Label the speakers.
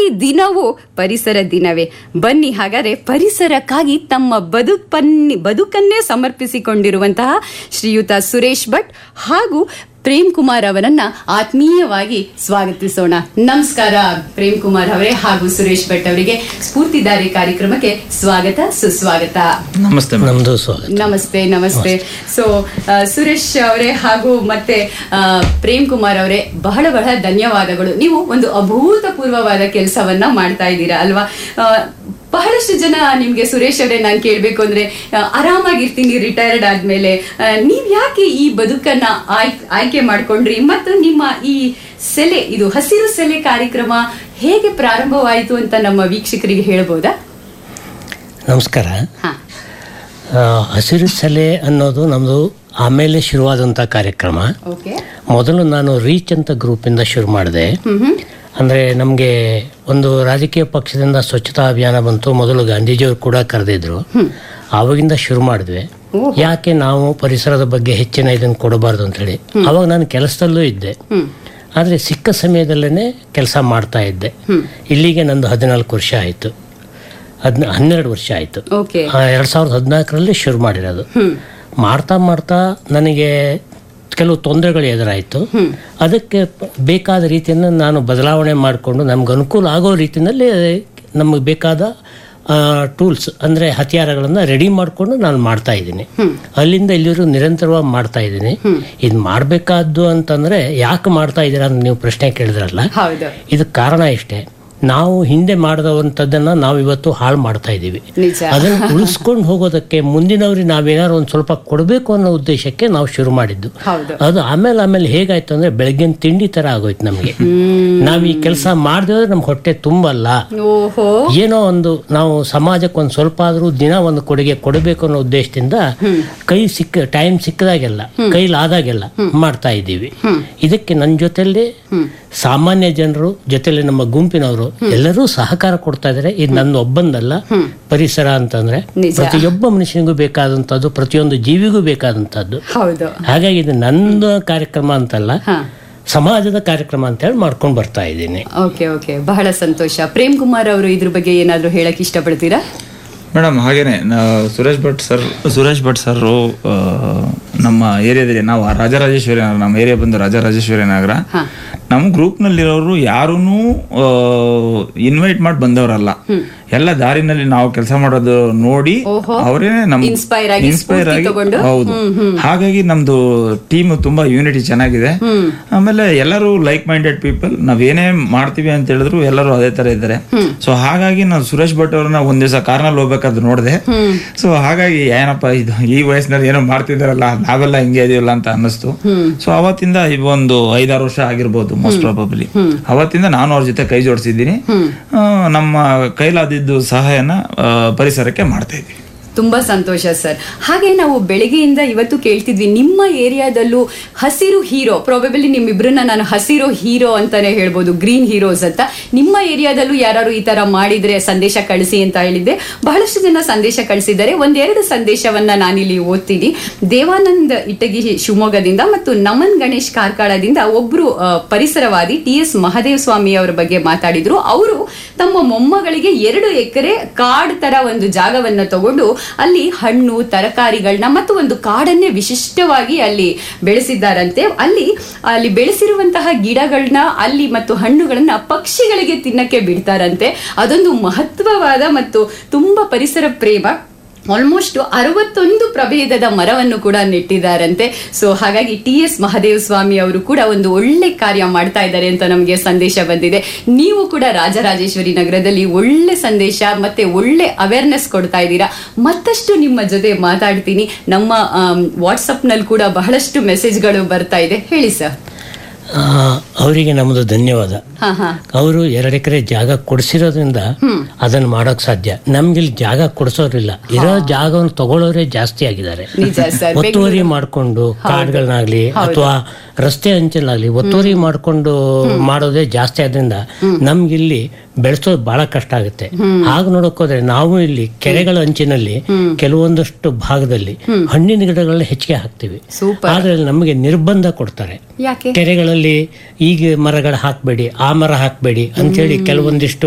Speaker 1: ದಿನವೂ ಪರಿಸರ ದಿನವೇ ಬನ್ನಿ ಹಾಗಾದ್ರೆ ಪರಿಸರಕ್ಕಾಗಿ ತಮ್ಮ ಬದುಕನ್ನಿ ಬದುಕನ್ನೇ ಸಮರ್ಪಿಸಿಕೊಂಡಿರುವಂತಹ ಶ್ರೀಯುತ ಸುರೇಶ್ ಭಟ್ ಹಾಗೂ ಪ್ರೇಮ್ ಕುಮಾರ್ ಅವರನ್ನ ಆತ್ಮೀಯವಾಗಿ ಸ್ವಾಗತಿಸೋಣ ನಮಸ್ಕಾರ ಪ್ರೇಮ್ ಕುಮಾರ್ ಅವರೇ ಹಾಗೂ ಸುರೇಶ್ ಭಟ್ ಅವರಿಗೆ ಸ್ಫೂರ್ತಿದಾರಿ ಕಾರ್ಯಕ್ರಮಕ್ಕೆ ಸ್ವಾಗತ ಸುಸ್ವಾಗತ
Speaker 2: ನಮಸ್ತೆ ಮೇಡಮ್.
Speaker 3: ನಮ್ದು ಸ್ವಾಗತ
Speaker 1: ನಮಸ್ತೆ ನಮಸ್ತೆ ಸೊ ಸುರೇಶ್ ಅವರೇ ಹಾಗೂ ಮತ್ತೆ ಆ, ಪ್ರೇಮ್ ಕುಮಾರ್ ಅವರೇ ಬಹಳ ಬಹಳ ಧನ್ಯವಾದಗಳು ನೀವು ಒಂದು ಅಭೂತಪೂರ್ವವಾದ ಕೆಲಸವನ್ನ ಮಾಡ್ತಾ ಇದ್ದೀರಾ ಅಲ್ವಾ ಆ, ಬಹಳಷ್ಟು ಜನ ನಿಮ್ಗೆ ಸುರೇಶ್ ಅವರೇ ನಾನು ಕೇಳ್ಬೇಕು ಅಂದ್ರೆ ಆ, ಆರಾಮಾಗಿರ್ತೀನಿ ರಿಟೈರ್ಡ್ ಆದ್ಮೇಲೆ ಆ, ನೀವ್ ಯಾಕೆ ಈ ಬದುಕನ್ನ ಆಯ್ ಆಯ್ಕೆ ಮಾಡ್ಕೊಂಡ್ರಿ ಮತ್ತು ನಿಮ್ಮ ಈ ಸೆಲೆ ಇದು ಹಸಿರು ಸೆಲೆ ಕಾರ್ಯಕ್ರಮ ಹೇಗೆ ಪ್ರಾರಂಭವಾಯಿತು ಅಂತ ನಮ್ಮ ವೀಕ್ಷಕರಿಗೆ ಹೇಳ್ಬೋದಾ
Speaker 3: ನಮಸ್ಕಾರ
Speaker 1: ಹಾ
Speaker 3: ಆ, ಹಸಿರು ಸಲೆ ಅನ್ನೋದು ನಮ್ಮದು ಆಮೇಲೆ ಶುರುವಾದಂಥ ಕಾರ್ಯಕ್ರಮ
Speaker 1: ಓಕೆ
Speaker 3: ಮೊದಲು ನಾನು ರೀಚ್ ಅಂತ ಗ್ರೂಪಿಂದ ಶುರು ಮಾಡಿದೆ ಅಂದರೆ ನಮಗೆ ಒಂದು ರಾಜಕೀಯ ಪಕ್ಷದಿಂದ ಸ್ವಚ್ಛತಾ ಅಭಿಯಾನ ಬಂತು ಮೊದಲು ಗಾಂಧೀಜಿಯವರು ಕೂಡ ಕರೆದಿದ್ರು ಆವಾಗಿಂದ ಶುರು ಮಾಡಿದ್ವಿ ಯಾಕೆ ನಾವು ಪರಿಸರದ ಬಗ್ಗೆ ಹೆಚ್ಚಿನ ಇದನ್ನು ಕೊಡಬಾರ್ದು ಅಂತೇಳಿ ಅವಾಗ ನಾನು ಕೆಲಸದಲ್ಲೂ ಇದ್ದೆ ಆದರೆ ಸಿಕ್ಕ ಸಮಯದಲ್ಲೇ ಕೆಲಸ ಮಾಡ್ತಾ ಇದ್ದೆ ಇಲ್ಲಿಗೆ ನಂದು ಹದಿನಾಲ್ಕು ವರ್ಷ ಆಯಿತು ಹದಿನ ಹನ್ನೆರಡು ವರ್ಷ ಆಯಿತು
Speaker 1: ಓಕೆ
Speaker 3: ಎರಡು ಸಾವಿರದ ಹದಿನಾಲ್ಕರಲ್ಲಿ ಶುರು ಮಾಡಿರೋದು ಮಾಡ್ತಾ ಮಾಡ್ತಾ ನನಗೆ ಕೆಲವು ತೊಂದರೆಗಳು ಎದುರಾಯಿತು ಅದಕ್ಕೆ ಪ- ಬೇಕಾದ ರೀತಿಯನ್ನು ನಾನು ಬದಲಾವಣೆ ಮಾಡಿಕೊಂಡು ನಮ್ಗೆ ಅನುಕೂಲ ಆಗೋ ರೀತಿಯಲ್ಲಿ ನಮಗೆ ಬೇಕಾದ ಟೂಲ್ಸ್ ಅಂದರೆ ಹತ್ಯಾರಗಳನ್ನು ರೆಡಿ ಮಾಡಿಕೊಂಡು ನಾನು ಮಾಡ್ತಾ ಇದ್ದೀನಿ ಅಲ್ಲಿಂದ ಇಲ್ಲಿವರೆಗೂ ನಿರಂತರವಾಗಿ ಮಾಡ್ತಾ ಇದ್ದೀನಿ ಇದು ಮಾಡಬೇಕಾದ್ದು ಅಂತಂದರೆ ಯಾಕೆ ಮಾಡ್ತಾ ಇದ್ದೀರಾ ಅಂತ ನೀವು ಪ್ರಶ್ನೆ ಕೇಳಿದ್ರಲ್ಲ
Speaker 1: ಹೌದು
Speaker 3: ಇದಕ್ಕೆ ಕಾರಣ ಇಷ್ಟೇ ನಾವು ಹಿಂದೆ ಮಾಡಿದವಂಥದ್ದನ್ನು ನಾವು ಇವತ್ತು ಹಾಳು ಮಾಡ್ತಾ ಇದ್ದೀವಿ
Speaker 1: ನಿಜ
Speaker 3: ಅದನ್ನು ಉಳಿಸ್ಕೊಂಡು ಹೋಗೋದಕ್ಕೆ ಮುಂದಿನವ್ರಿಗೆ ನಾವೇನಾದ್ರು ಒಂದು ಸ್ವಲ್ಪ ಕೊಡಬೇಕು ಅನ್ನೋ ಉದ್ದೇಶಕ್ಕೆ ನಾವು ಶುರು ಮಾಡಿದ್ದು
Speaker 1: ಹೌದು
Speaker 3: ಅದು ಆಮೇಲೆ ಆಮೇಲೆ ಹೇಗಾಯ್ತು ಅಂದ್ರೆ ಬೆಳಗ್ಗಿನ ತಿಂಡಿ ತರ ಆಗೋಯ್ತು ನಮಗೆ ನಾವು ಈ ಕೆಲಸ ಮಾಡಿದ್ರೆ ನಮ್ಗೆ ಹೊಟ್ಟೆ ತುಂಬಲ್ಲ
Speaker 1: ಓಹೋ
Speaker 3: ಏನೋ ಒಂದು ನಾವು ಸಮಾಜಕ್ಕೆ ಒಂದು ಸ್ವಲ್ಪ ಆದರೂ ದಿನ ಒಂದು ಕೊಡುಗೆ ಕೊಡಬೇಕು ಅನ್ನೋ ಉದ್ದೇಶದಿಂದ ಕೈ ಸಿಕ್ಕ ಟೈಮ್ ಸಿಕ್ಕದಾಗೆಲ್ಲ ಕೈಲಾದಾಗೆಲ್ಲ ಮಾಡ್ತಾ ಇದ್ದೀವಿ ಇದಕ್ಕೆ ನನ್ನ ಜೊತೆಲಿ ಸಾಮಾನ್ಯ ಜನರು ಜೊತೆಲಿ ನಮ್ಮ ಗುಂಪಿನವರು ಎಲ್ಲರೂ ಸಹಕಾರ ಕೊಡ್ತಾ ಇದ್ದಾರೆ ಇದು ನನ್ನ ಒಬ್ಬಂದಲ್ಲ ಪರಿಸರ ಅಂತಂದ್ರೆ
Speaker 1: ನಿಜ.
Speaker 3: ಪ್ರತಿಯೊಬ್ಬ ಮನುಷ್ಯನಿಗೂ ಬೇಕಾದಂಥದ್ದು ಪ್ರತಿಯೊಂದು ಜೀವಿಗೂ ಬೇಕಾದಂಥದ್ದು
Speaker 1: ಹೌದು
Speaker 3: ಹಾಗಾಗಿ ಇದು ನನ್ನ ಕಾರ್ಯಕ್ರಮ ಅಂತಲ್ಲ
Speaker 1: ಹಾ
Speaker 3: ಸಮಾಜದ ಕಾರ್ಯಕ್ರಮ ಅಂತ ಹೇಳಿ ಮಾಡ್ಕೊಂಡು ಬರ್ತಾ ಇದ್ದೀನಿ
Speaker 1: ಓಕೆ ಓಕೆ ಬಹಳ ಸಂತೋಷ ಪ್ರೇಮ್ ಕುಮಾರ್ ಅವರು ಇದ್ರ ಬಗ್ಗೆ ಏನಾದ್ರೂ ಹೇಳಕ್ ಇಷ್ಟಪಡ್ತೀರಾ
Speaker 2: ಮೇಡಮ್ ಹಾಗೇನೆ ನಾ- ಸುರೇಶ್ ಭಟ್ ಸರ್ ಸುರೇಶ್ ಭಟ್ ಸರ್ ನಮ್ಮ ಏರಿಯಾದಲ್ಲಿ ನಾವು ರಾಜರಾಜೇಶ್ವರಿ ನಗರ ನಮ್ಮ ಏರಿಯಾ ಬಂದು ರಾಜರಾಜೇಶ್ವರಿ ನಗರ
Speaker 1: ಹಾ.
Speaker 2: ನಮ್ಮ ಗ್ರೂಪ್ನಲ್ಲಿರೋರು ಯಾರೂ ಇನ್ವೈಟ್ ಮಾಡಿ ಬಂದವರಲ್ಲ ಎಲ್ಲ ದಾರಿನಲ್ಲಿ ನಾವು ಕೆಲಸ ಮಾಡೋದು ನೋಡಿ
Speaker 1: ಓಹೋ.
Speaker 2: ಅವರೇ ನಮ್
Speaker 1: Inspire ಆಗಿ,
Speaker 2: ಇನ್ಸ್ಪೈರ್
Speaker 1: ಸ್ಫೂರ್ತಿ
Speaker 2: ಆಗಿ
Speaker 1: ತಗೊಂಡು?
Speaker 2: ಹೌದು ಹಾಗಾಗಿ ನಮ್ದು ಟೀಮ್ ತುಂಬಾ ಯೂನಿಟಿ ಚೆನ್ನಾಗಿದೆ ಆಮೇಲೆ ಎಲ್ಲರೂ ಲೈಕ್ ಮೈಂಡೆಡ್ ಪೀಪಲ್ ನಾವೇನೇ ಮಾಡ್ತೀವಿ ಅಂತ ಹೇಳಿದ್ರು ಎಲ್ಲರೂ ಅದೇ ತರ ಇದ್ದಾರೆ ಸೊ ಹಾಗಾಗಿ ನಾನು ಸುರೇಶ್ ಭಟ್ ಅವ್ರನ್ನ ಒಂದ್ ದಿವಸ ಕಾರ್ನಲ್ಲಿ ಹೋಗ್ಬೇಕಾದ್ರೆ ನೋಡಿದೆ ಸೊ ಹಾಗಾಗಿ ಏನಪ್ಪ ಇದು ಈ ವಯಸ್ಸಿನಲ್ಲಿ ಏನೋ ಮಾಡ್ತಿದಾರಲ್ಲ ನಾವೆಲ್ಲ ಹಿಂಗೆ ಇದೀವಲ್ಲ ಅಂತ ಅನ್ನಿಸ್ತು ಸೊ ಅವತ್ತಿಂದ ಈ ಒಂದು ಐದಾರು ವರ್ಷ ಆಗಿರ್ಬೋದು ಮೋಸ್ಟ್ ಪ್ರಾಬಬ್ಲಿ ಅವತ್ತಿಂದ ನಾನು ಅವ್ರ ಜೊತೆ ಕೈ ಜೋಡಿಸಿದ್ದೀನಿ ಆ, ನಮ್ಮ ಕೈಲಾದಿದ್ದು ಸಹಾಯನ ಆ, ಪರಿಸರಕ್ಕೆ ಮಾಡ್ತಾ ಇದ್ದೀವಿ
Speaker 1: ತುಂಬಾ ಸಂತೋಷ ಸರ್ ಹಾಗೆ ನಾವು ಬೆಳಗ್ಗೆಯಿಂದ ಇವತ್ತು ಕೇಳ್ತಿದ್ವಿ ನಿಮ್ಮ ಏರಿಯಾದಲ್ಲೂ ಹಸಿರು ಹೀರೋ ಪ್ರಾಬೆಬಲಿ ನಿಮ್ಮಿಬ್ರನ್ನ ನಾನು ಹಸಿರು ಹೀರೋ ಅಂತಾನೆ ಹೇಳ್ಬೋದು ಗ್ರೀನ್ ಹೀರೋಸ್ ಅಂತ ನಿಮ್ಮ ಏರಿಯಾದಲ್ಲೂ ಯಾರು ಈ ತರ ಮಾಡಿದ್ರೆ ಸಂದೇಶ ಕಳಿಸಿ ಅಂತ ಹೇಳಿದ್ದೆ ಬಹಳಷ್ಟು ಜನ ಸಂದೇಶ ಕಳಿಸಿದ್ದಾರೆ ಒಂದೆರಡು ಸಂದೇಶವನ್ನ ನಾನಿಲ್ಲಿ ಓದ್ತೀನಿ ದೇವಾನಂದ್ ಇಟಗಿ ಶಿವಮೊಗ್ಗದಿಂದ ಮತ್ತು ನಮನ್ ಗಣೇಶ್ ಕಾರ್ಕಳದಿಂದ ಒಬ್ರು ಆ, ಪರಿಸರವಾದಿ ಟಿ ಎಸ್ ಮಹದೇವ್ ಸ್ವಾಮಿ ಅವರ ಬಗ್ಗೆ ಮಾತಾಡಿದ್ರು ಅವರು ತಮ್ಮ ಮೊಮ್ಮಗಳಿಗೆ ಎರಡು ಎಕರೆ ಕಾಡ್ ತರ ಒಂದು ಜಾಗವನ್ನ ತಗೊಂಡು ಅಲ್ಲಿ ಹಣ್ಣು ತರಕಾರಿಗಳನ್ನ ಮತ್ತು ಒಂದು ಕಾಡನ್ನೇ ವಿಶಿಷ್ಟವಾಗಿ ಅಲ್ಲಿ ಬೆಳೆಸಿದ್ದಾರಂತೆ ಅಲ್ಲಿ ಅಲ್ಲಿ ಬೆಳೆಸಿರುವಂತಹ ಗಿಡಗಳನ್ನ ಅಲ್ಲಿ ಮತ್ತು ಹಣ್ಣುಗಳನ್ನ ಪಕ್ಷಿಗಳಿಗೆ ತಿನ್ನಕ್ಕೆ ಬಿಡ್ತಾರಂತೆ ಅದೊಂದು ಮಹತ್ವವಾದ ಮತ್ತು ತುಂಬಾ ಪರಿಸರ ಪ್ರೇಮ ಆಲ್ಮೋಸ್ಟ್ ಅರವತ್ತೊಂದು ಪ್ರಭೇದದ ಮರವನ್ನು ಕೂಡ ನೆಟ್ಟಿದ್ದಾರಂತೆ ಸೊ ಹಾಗಾಗಿ ಟಿ ಎಸ್ ಮಹದೇವ ಸ್ವಾಮಿ ಅವರು ಕೂಡ ಒಂದು ಒಳ್ಳೆ ಕಾರ್ಯ ಮಾಡ್ತಾ ಇದ್ದಾರೆ ಅಂತ ನಮಗೆ ಸಂದೇಶ ಬಂದಿದೆ ನೀವು ಕೂಡ ರಾಜರಾಜೇಶ್ವರಿ ನಗರದಲ್ಲಿ ಒಳ್ಳೆ ಸಂದೇಶ ಮತ್ತೆ ಒಳ್ಳೆ ಅವೇರ್ನೆಸ್ ಕೊಡ್ತಾ ಇದ್ದೀರಾ ಮತ್ತಷ್ಟು ನಿಮ್ಮ ಜೊತೆ ಮಾತಾಡ್ತೀನಿ ನಮ್ಮ ವಾಟ್ಸಪ್ನಲ್ಲಿ ಕೂಡ ಬಹಳಷ್ಟು ಮೆಸೇಜ್ಗಳು ಬರ್ತಾ ಇದೆ ಹೇಳಿ ಸರ್
Speaker 3: ಆ, ಅವರಿಗೆ ನಮ್ಮದು ಧನ್ಯವಾದ
Speaker 1: ಹಾ ಹಾ
Speaker 3: ಅವರು ಎರಡು ಎಕರೆ ಜಾಗ ಕೊಡಿಸಿರೋದ್ರಿಂದ ಅದನ್ನ ಮಾಡೋಕ್ ಸಾಧ್ಯ ನಮ್ಗಿಲ್ಲಿ ಜಾಗ ಕೊಡಿಸೋರಿಲ್ಲ ಇರೋ ಜಾಗವನ್ನು ತಗೊಳ್ಳೋರೇ ಜಾಸ್ತಿ ಆಗಿದ್ದಾರೆ
Speaker 1: ನಿಜ ಸರ್
Speaker 3: ಒತ್ತುವರಿ ಮಾಡಿಕೊಂಡು ಕಾಡ್ಗಳನ್ನಾಗ್ಲಿ ಅಥವಾ ರಸ್ತೆ ಅಂಚಲಾಗ್ಲಿ ಒತ್ತುವರಿ ಮಾಡಿಕೊಂಡು ಮಾಡೋದೇ ಜಾಸ್ತಿ ಆದ್ರಿಂದ ನಮ್ಗಿಲ್ಲಿ ಬೆಳೆಸೋದು ಬಹಳ ಕಷ್ಟ ಆಗುತ್ತೆ ಹಾಗೆ ನೋಡಕ್ ಹೋದ್ರೆ ನಾವು ಇಲ್ಲಿ ಕೆರೆಗಳ ಅಂಚಿನಲ್ಲಿ ಕೆಲವೊಂದಷ್ಟು ಭಾಗದಲ್ಲಿ ಹಣ್ಣಿನ ಗಿಡಗಳನ್ನ ಹೆಚ್ಚಿಗೆ ಹಾಕ್ತಿವಿ
Speaker 1: ಸೂಪರ್
Speaker 3: ಆದ್ರೆ ನಮಗೆ ನಿರ್ಬಂಧ ಕೊಡ್ತಾರೆ
Speaker 1: ಯಾಕೆ
Speaker 3: ಕೆರೆಗಳಲ್ಲಿ ಈಗ ಮರಗಳು ಹಾಕಬೇಡಿ ಆ ಮರ ಹಾಕಬೇಡಿ ಅಂತೇಳಿ ಕೆಲವೊಂದಿಷ್ಟು